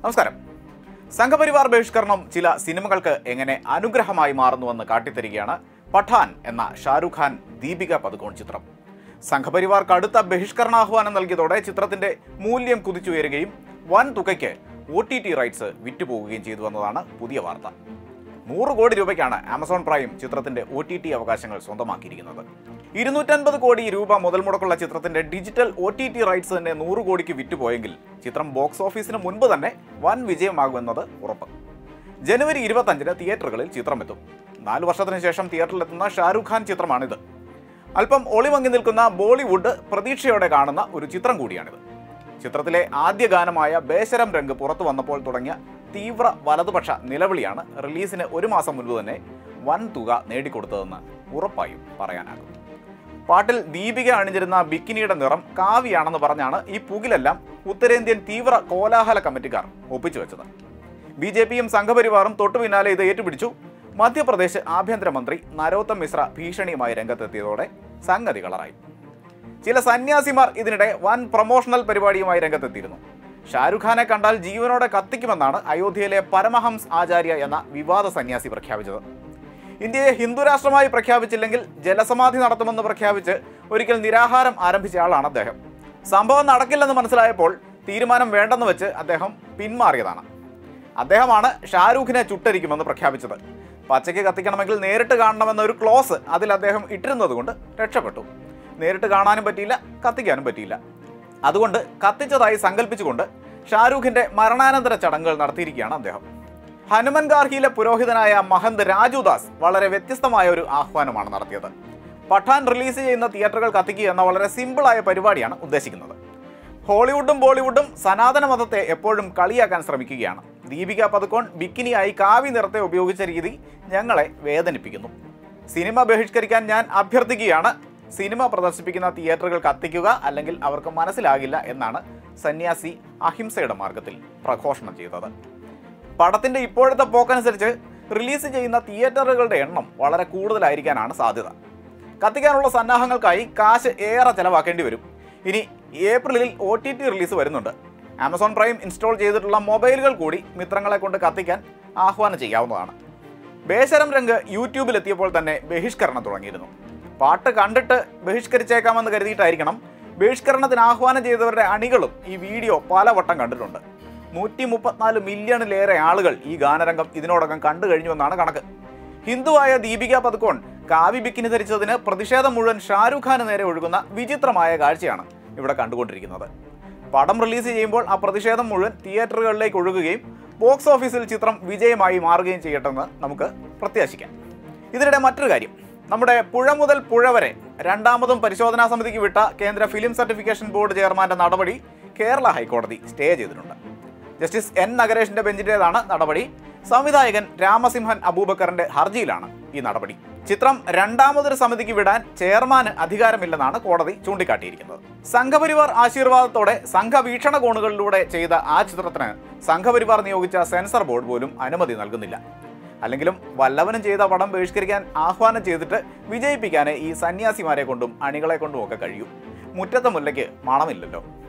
നമസ്കാരം സംഘപരിവാർ ബഹിഷ്കരണം ചില സിനിമകൾക്ക് എങ്ങനെ അനുഗ്രഹമായി മാറുന്നുവെന്ന് കാട്ടിത്തരികയാണ് പഠാൻ എന്ന ഷാരൂഖ് ഖാൻ ദീപിക പതുക്കോൺ ചിത്രം സംഘപരിവാർ കടുത്ത ബഹിഷ്കരണാഹ്വാനം നൽകിയതോടെ ചിത്രത്തിന്റെ മൂല്യം കുതിച്ചുയരുകയും വൻ തുകയ്ക്ക് ഒ ടി ടി റൈറ്റ്സ് വിറ്റുപോവുകയും ചെയ്തു എന്നതാണ് പുതിയ വാർത്ത നൂറ് കോടി രൂപയ്ക്കാണ് ആമസോൺ പ്രൈം ചിത്രത്തിന്റെ ഒ ടി ടി അവകാശങ്ങൾ സ്വന്തമാക്കിയിരിക്കുന്നത് ഇരുന്നൂറ്റൻപത് കോടി രൂപ മുതൽ മുടക്കുള്ള ചിത്രത്തിന്റെ digital O T T rights തന്നെ നൂറ് കോടിക്ക് വിറ്റുപോയെങ്കിൽ ചിത്രം ബോക്സ് ഓഫീസിന് മുൻപ് തന്നെ വൻ വിജയമാകുമെന്നത് ഉറപ്പ് ജനുവരി ഇരുപത്തഞ്ചിന് തിയേറ്ററുകളിൽ ചിത്രമെത്തും നാല് വർഷത്തിന് ശേഷം തിയേറ്ററിലെത്തുന്ന ഷാരൂഖ് ഖാൻ ചിത്രമാണിത് അല്പം ഒളിമങ്ങി നിൽക്കുന്ന ബോളിവുഡ് പ്രതീക്ഷയോടെ കാണുന്ന ഒരു ചിത്രം കൂടിയാണിത് ചിത്രത്തിലെ ആദ്യ ഗാനമായ ബേശരം രംഗ് പുറത്തു വന്നപ്പോൾ തുടങ്ങിയ തീവ്ര വലതുപക്ഷ നിലവിളിയാണ് റിലീസിന് ഒരു മാസം മുൻപ് തന്നെ വൻ തുക നേടിക്കൊടുത്തതെന്ന് ഉറപ്പായും പറയാനാകും പാട്ടിൽ ദീപിക അണിഞ്ഞിരുന്ന ബിക്കിനിയുടെ നിറം കാവിയാണെന്ന് പറഞ്ഞാണ് ഈ പുകിലെല്ലാം ഉത്തരേന്ത്യൻ തീവ്ര കോലാഹല കമ്മിറ്റിക്കാർ ഒപ്പിച്ചു വെച്ചത് ബി ജെ പിയും സംഘപരിവാറും തൊട്ടു പിന്നാലെ ഇത് ഏറ്റുപിടിച്ചു മധ്യപ്രദേശ് ആഭ്യന്തരമന്ത്രി നരോത്തം മിശ്ര ഭീഷണിയുമായി രംഗത്തെത്തിയതോടെ സംഗതി കളറായി ചില സന്യാസിമാർ ഇതിനിടെ വൻ പ്രൊമോഷണൽ പരിപാടിയുമായി രംഗത്തെത്തിയിരുന്നു ഷാരൂഖ് ഖാനെ കണ്ടാൽ ജീവനോടെ കത്തിക്കുമെന്നാണ് അയോധ്യയിലെ പരമഹംസ് ആചാര്യ എന്ന വിവാദ സന്യാസി പ്രഖ്യാപിച്ചത് ഇന്ത്യയെ ഹിന്ദുരാഷ്ട്രമായി പ്രഖ്യാപിച്ചില്ലെങ്കിൽ ജലസമാധി നടത്തുമെന്ന് പ്രഖ്യാപിച്ച് ഒരിക്കൽ നിരാഹാരം ആരംഭിച്ച ആളാണ് അദ്ദേഹം സംഭവം നടക്കില്ലെന്ന് മനസ്സിലായപ്പോൾ തീരുമാനം വേണ്ടെന്ന് വെച്ച് അദ്ദേഹം പിന്മാറിയതാണ് അദ്ദേഹമാണ് ഷാരൂഖിനെ ചുട്ടരിക്കുമെന്ന് പ്രഖ്യാപിച്ചത് പച്ചയ്ക്ക് കത്തിക്കണമെങ്കിൽ നേരിട്ട് കാണണമെന്ന ഒരു ക്ലോസ് അതിൽ അദ്ദേഹം ഇട്ടിരുന്നത് കൊണ്ട് രക്ഷപ്പെട്ടു നേരിട്ട് കാണാനും പറ്റിയില്ല കത്തിക്കാനും പറ്റിയില്ല അതുകൊണ്ട് കത്തിച്ചതായി സങ്കല്പിച്ചുകൊണ്ട് ഷാരൂഖിന്റെ മരണാനന്തര ചടങ്ങുകൾ നടത്തിയിരിക്കുകയാണ് അദ്ദേഹം ഹനുമൻ ഗാർഹിയിലെ പുരോഹിതനായ മഹന്ത് രാജുദാസ് വളരെ വ്യത്യസ്തമായ ഒരു ആഹ്വാനമാണ് നടത്തിയത് പഠാൻ റിലീസ് ചെയ്യുന്ന തിയേറ്ററുകൾ കത്തിക്കുക എന്ന വളരെ സിമ്പിളായ പരിപാടിയാണ് ഉദ്ദേശിക്കുന്നത് ഹോളിവുഡും ബോളിവുഡും സനാതന മതത്തെ എപ്പോഴും കളിയാക്കാൻ ശ്രമിക്കുകയാണ് ദീപിക പതുക്കോൺ ബിക്കിനിയായി കാവി നിറത്തെ ഉപയോഗിച്ച രീതി ഞങ്ങളെ വേദനിപ്പിക്കുന്നു സിനിമ ബഹിഷ്കരിക്കാൻ ഞാൻ അഭ്യർത്ഥിക്കുകയാണ് സിനിമ പ്രദർശിപ്പിക്കുന്ന തിയേറ്ററുകൾ കത്തിക്കുക അല്ലെങ്കിൽ അവർക്ക് മനസ്സിലാകില്ല എന്നാണ് സന്യാസി അഹിംസയുടെ മാർഗത്തിൽ പ്രഘോഷണം ചെയ്തത് പടത്തിന്റെ ഇപ്പോഴത്തെ പോക്കനുസരിച്ച് റിലീസ് ചെയ്യുന്ന തിയേറ്ററുകളുടെ എണ്ണം വളരെ കൂടുതലായിരിക്കാനാണ് സാധ്യത കത്തിക്കാനുള്ള സന്നാഹങ്ങൾക്കായി കാശ് ഏറെ ചെലവാക്കേണ്ടി വരും ഇനി ഏപ്രിലിൽ ഒ ടി ടി റിലീസ് വരുന്നുണ്ട് ആമസോൺ പ്രൈം ഇൻസ്റ്റാൾ ചെയ്തിട്ടുള്ള മൊബൈലുകൾ കൂടി മിത്രങ്ങളെ കൊണ്ട് കത്തിക്കാൻ ആഹ്വാനം ചെയ്യാവുന്നതാണ് ബേശരം രംഗ് യൂട്യൂബിലെത്തിയപ്പോൾ തന്നെ ബഹിഷ്കരണം തുടങ്ങിയിരുന്നു പാട്ട് കണ്ടിട്ട് ബഹിഷ്കരിച്ചേക്കാമെന്ന് കരുതിയിട്ടായിരിക്കണം ബഹിഷ്കരണത്തിന് ആഹ്വാനം ചെയ്തവരുടെ അണികളും ഈ വീഡിയോ പലവട്ടം കണ്ടിട്ടുണ്ട് നൂറ്റി മുപ്പത്തിനാല് മില്യണിലേറെ ആളുകൾ ഈ ഗാനരംഗം ഇതിനോടകം കണ്ടു കഴിഞ്ഞുവെന്നാണ് കണക്ക് ഹിന്ദുവായ ദീപിക പതുക്കോൺ കാവി ബിക്കിനി ധരിച്ചതിന് പ്രതിഷേധം മുഴുവൻ ഷാരൂഖ് ഖാന് നേരെ ഒഴുകുന്ന വിചിത്രമായ കാഴ്ചയാണ് ഇവിടെ കണ്ടുകൊണ്ടിരിക്കുന്നത് പടം റിലീസ് ചെയ്യുമ്പോൾ ആ പ്രതിഷേധം മുഴുവൻ തിയേറ്ററുകളിലേക്ക് ഒഴുകുകയും ബോക്സ് ഓഫീസിൽ ചിത്രം വിജയമായി മാറുകയും ചെയ്യട്ടെന്ന് നമുക്ക് പ്രത്യാശിക്കാം ഇതിനിടെ മറ്റൊരു കാര്യം നമ്മുടെ പുഴ മുതൽ പുഴ വരെ രണ്ടാമതും പരിശോധനാ സമിതിക്ക് വിട്ട കേന്ദ്ര ഫിലിം സർട്ടിഫിക്കേഷൻ ബോർഡ് ചെയർമാന്റെ നടപടി കേരള ഹൈക്കോടതി സ്റ്റേ ചെയ്തിട്ടുണ്ട് ജസ്റ്റിസ് എൻ നഗരേഷിന്റെ ബെഞ്ചിന്റേതാണ് നടപടി സംവിധായകൻ രാമസിംഹൻ അബൂബക്കറിന്റെ ഹർജിയിലാണ് ഈ നടപടി ചിത്രം രണ്ടാമതൊരു സമിതിക്ക് വിടാൻ ചെയർമാന് അധികാരമില്ലെന്നാണ് കോടതി ചൂണ്ടിക്കാട്ടിയിരിക്കുന്നത് സംഘപരിവാർ ആശീർവാദത്തോടെ സംഘവീക്ഷണ കോണുകളിലൂടെ ചെയ്ത ആ ചിത്രത്തിന് സംഘപരിവാർ നിയോഗിച്ച സെൻസർ ബോർഡ് പോലും അനുമതി നൽകുന്നില്ല അല്ലെങ്കിലും വല്ലവനും ചെയ്ത പടം ബഹിഷ്കരിക്കാൻ ആഹ്വാനം ചെയ്തിട്ട് വിജയിപ്പിക്കാനേ ഈ സന്യാസിമാരെ കൊണ്ടും അണികളെ കൊണ്ടും ഒക്കെ കഴിയൂ മുറ്റത്തെ മുല്ലയ്ക്ക് മണമില്ലല്ലോ